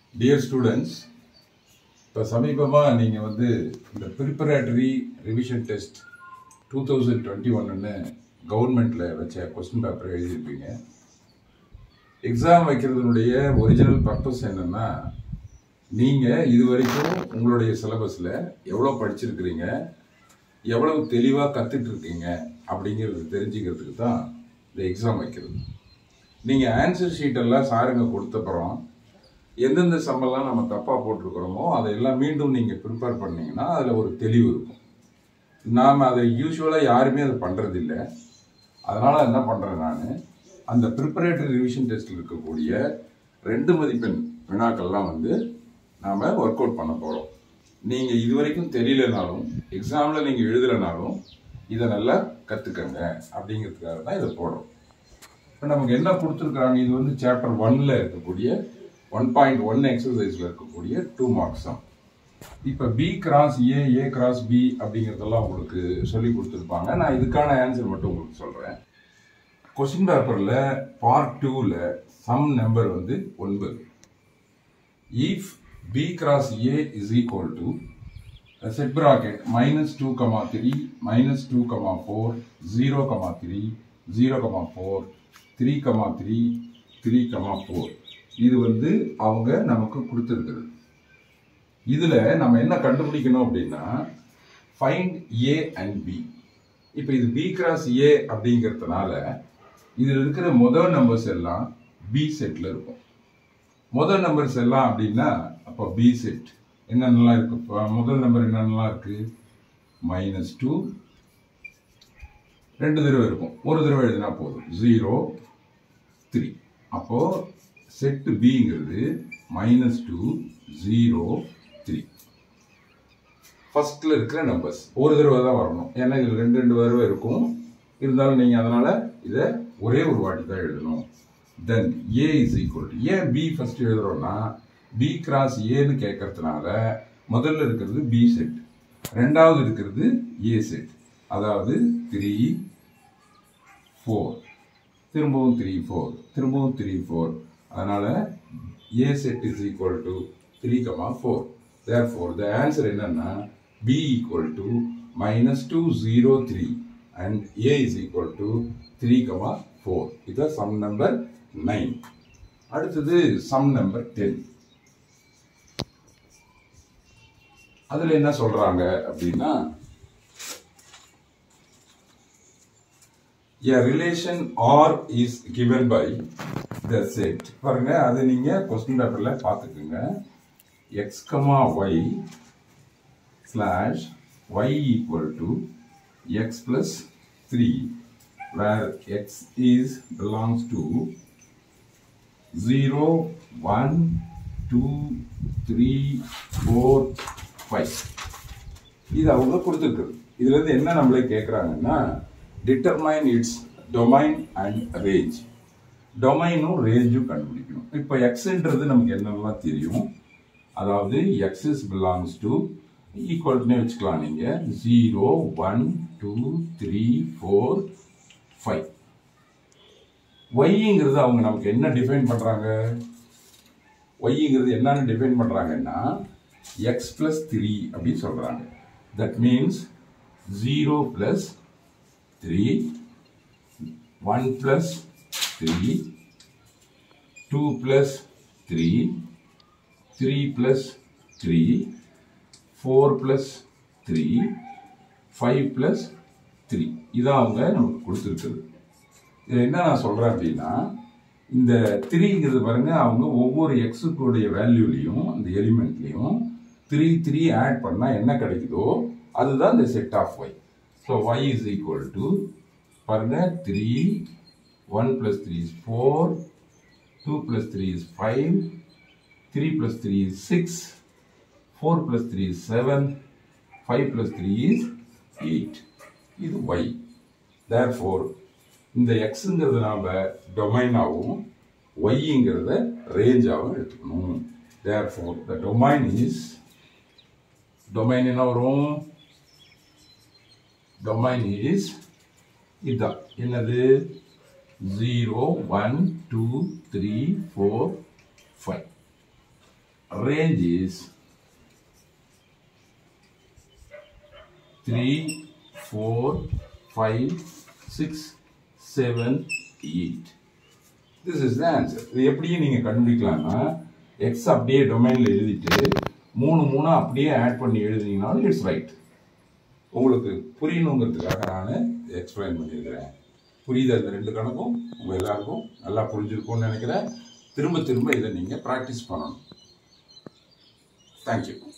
dear students இப்போ சமீபமாக நீங்கள் வந்து இந்த preparatory revision test two thousand twenty ஒன்னு கவர்மெண்ட்டில் வச்ச கொஸ்டின் பேப்பர் எழுதியிருப்பீங்க எக்ஸாம் வைக்கிறதுனுடைய ஒரிஜினல் பர்பஸ் என்னென்னா நீங்கள் இது வரைக்கும் உங்களுடைய சிலபஸில் எவ்வளோ படிச்சிருக்கிறீங்க எவ்வளவு தெளிவாக கற்றுட்டு இருக்கீங்க அப்படிங்கிறது தெரிஞ்சுக்கிறதுக்கு தான் இந்த எக்ஸாம் வைக்கிறது நீங்கள் ஆன்சர் ஷீட்டெல்லாம் சாருங்க கொடுத்தப்புறம் எந்தெந்த சம்பளம் நம்ம தப்பாக போட்டிருக்கிறோமோ அதையெல்லாம் மீண்டும் நீங்கள் ப்ரிப்பேர் பண்ணீங்கன்னா அதில் ஒரு தெளிவு இருக்கும் நாம் அதை யூஸ்வலாக யாருமே அதை பண்ணுறதில்ல அதனால் என்ன பண்ணுறேன் நான் அந்த ப்ரிப்பரேட்டரி ரிவிஷன் டெஸ்ட்டில் இருக்கக்கூடிய ரெண்டு மதிப்பெண் வினாக்கள்லாம் வந்து நாம் ஒர்க் அவுட் பண்ண போகிறோம் நீங்கள் இது வரைக்கும் தெரியலனாலும் எக்ஸாமில் நீங்கள் எழுதலைனாலும் இதை நல்லா கற்றுக்கங்க அப்படிங்கிறதுக்காக தான் இதை போடுறோம் இப்போ நமக்கு என்ன கொடுத்துருக்குறாங்க இது வந்து சாப்டர் ஒன்ல இருக்கக்கூடிய ஒன் பாயிண்ட் ஒன் எக்ஸசைஸில் இருக்கக்கூடிய டூ மார்க்ஸ் தான் இப்போ B cross A A cross B அப்படிங்கிறதெல்லாம் உங்களுக்கு சொல்லி கொடுத்துருப்பாங்க நான் இதுக்கான ஆன்சர் மட்டும் உங்களுக்கு சொல்கிறேன் கொஸ்டின் பேப்பரில் பார்ட் டூவில் சம் நம்பர் வந்து ஒன்பது if B cross A is equal to set bracket minus two comma three minus two comma four zero comma three zero comma four three comma three three comma four இது வந்து அவங்க நமக்கு கொடுத்துருக்குறது இதில் நம்ம என்ன கண்டுபிடிக்கணும் அப்படின்னா ஃபைண்ட் ஏ அண்ட் பி இப்போ இது பி கிராஸ் ஏ அப்படிங்கிறதுனால இதில் இருக்கிற முதல் நம்பர்ஸ் எல்லாம் பி செட்டில் இருக்கும் முதல் நம்பர்ஸ் எல்லாம் அப்படின்னா அப்போ பி செட் என்னென்னலாம் இருக்கு இப்போ முதல் நம்பர் என்னென்னலாம் இருக்கு மைனஸ் டூ ரெண்டு தடவை இருக்கும் ஒரு தடவை எழுதினா போதும் ஜீரோ த்ரீ அப்போ செட் பிங்கிறது மைனஸ் டூ ஜீரோ த்ரீ ஃபர்ஸ்ட்ல இருக்கிற நம்பர்ஸ் ஒரு தடவை தான் வரணும் ஏன்னா இதில் ரெண்டு ரெண்டு தடவை இருக்கும் இருந்தாலும் நீங்கள் அதனால இதை ஒரே ஒரு வாட்டி தான் எழுதணும் then A is equal to ஏன் பி ஃபர்ஸ்ட் எழுதுறோம்னா பி கிராஸ் ஏன்னு கேட்கறதுனால முதல்ல இருக்கிறது பி செட் ரெண்டாவது இருக்கிறது ஏ செட் அதாவது த்ரீ ஃபோர் திரும்பவும் த்ரீ ஃபோர் திரும்பவும் த்ரீ ஃபோர் அதனால A set is equal to three comma four therefore the answer என்னன்னா B equal to minus two zero three and A is equal to three comma four இதுதான் some number nine அடுத்தது some number ten அதுல என்ன சொல்றாங்க அப்படின்னா a relation R is given by the set பாருங்க அது நீங்க கொஸ்டின் பேப்பர்ல பாத்துக்குங்க x, y slash y equal to x plus 3 where x is belongs to 0 1 2 3 4 5 இது அவங்க கொடுத்துருக்குது இதுல இருந்து என்ன நம்மளே கேட்குறாங்கன்னா determine its domain and range டொமைனும் ரேஞ்சும் கண்டுபிடிக்கணும் இப்போ எக்ஸ்ன்றது நமக்கு என்னெல்லாம் தெரியும் அதாவது எக்ஸ் இஸ் பிலாங்ஸ் டு ஈக்குவல்னே வச்சுக்கலாம் நீங்க zero one two three four five ஒய்ங்கிறது அவங்க நமக்கு என்ன டிஃபைன் பண்றாங்க ஒய்ங்கிறது என்னன்னு டிஃபைன் பண்றாங்கன்னா எக்ஸ் பிளஸ் த்ரீ அப்படின்னு சொல்றாங்க that means zero plus three one plus three two plus three three plus three four plus three five plus three இதான் அவங்க நமக்கு கொடுத்துருக்குது இதில் என்ன நான் சொல்கிறேன் அப்படின்னா இந்த த்ரீங்கிறது பாருங்க அவங்க ஒவ்வொரு எக்ஸுக்குடைய வேல்யூலையும் அந்த எலிமெண்ட்லையும் த்ரீ த்ரீ ஆட் பண்ணால் என்ன கிடைக்குதோ அதுதான் இந்த set of y so y is equal to பாருங்க three one plus three is four two plus three is five three plus three is six four plus three is seven five plus three is eight இது y therefore இந்த எக்ஸுங்கிறத நாம் டொமைனாகவும் ஒய்ங்கிறத ரேஞ்சாகவும் எடுத்துக்கணும் therefore the domain is domain என்ன வரும் டொமைன் இஸ் இதுதான் என்னது zero one two three four five range is 3 4 5 6 7 8 this is the answer இது எப்படியும் நீங்கள் கண்டுபிடிக்கலாம்னா எக்ஸ் அப்படியே டொமைனில் எழுதிட்டு மூணு மூணா அப்படியே ஆட் பண்ணி எழுதினீங்கனாலும் இட்ஸ் ரைட் உங்களுக்கு புரியணுங்கிறதுக்காக நான் எக்ஸ்பிளைன் பண்ணியிருக்கிறேன் புரியுது அந்த ரெண்டு கணக்கும் உங்கள் எல்லாருக்கும் நல்லா புரிஞ்சிருக்கும்னு நினைக்கிறேன் திரும்ப திரும்ப இதை நீங்கள் ப்ராக்டிஸ் பண்ணணும் தேங்க்யூ